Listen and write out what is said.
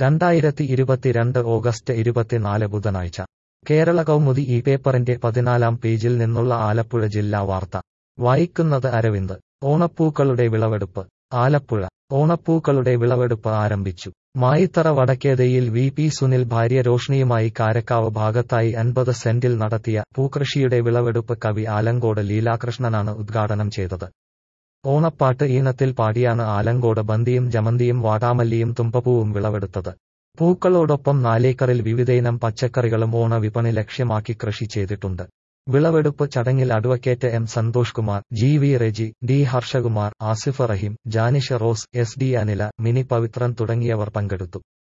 രണ്ടായിരത്തി ഇരുപത്തിരണ്ട് ഓഗസ്റ്റ് ഇരുപത്തിനാല് ബുധനാഴ്ച കേരള കൗമുദി ഈ പേപ്പറിന്റെ പതിനാലാം പേജിൽ നിന്നുള്ള ആലപ്പുഴ ജില്ലാ വാർത്ത വായിക്കുന്നത് അരവിന്ദ് ഓണപ്പൂക്കളുടെ വിളവെടുപ്പ് ആലപ്പുഴ ഓണപ്പൂക്കളുടെ വിളവെടുപ്പ് ആരംഭിച്ചു മായിത്തറ വടക്കേതയിൽ വി പി സുനിൽ ഭാര്യ രോഷ്ണിയുമായി കാരക്കാവ് ഭാഗത്തായി അൻപത് സെന്റിൽ നടത്തിയ പൂക്കൃഷിയുടെ വിളവെടുപ്പ് കവി ആലങ്കോട് ലീലാകൃഷ്ണനാണ് ഉദ്ഘാടനം ചെയ്തത് ഓണപ്പാട്ട് ഈണത്തിൽ പാടിയാണ് ആലങ്കോട് ബന്ദിയും ജമന്തിയും വാടാമല്ലിയും തുമ്പപ്പൂവും വിളവെടുത്തത് പൂക്കളോടൊപ്പം നാലേക്കറിൽ വിവിധയിനം പച്ചക്കറികളും ഓണവിപണി ലക്ഷ്യമാക്കി കൃഷി ചെയ്തിട്ടുണ്ട് വിളവെടുപ്പ് ചടങ്ങിൽ advocate M Santhosh Kumar G V Reji D Harshakumar Asif Raheem Janisha Rose S D Anila Mini Pavithran തുടങ്ങിയവർ പങ്കെടുത്തു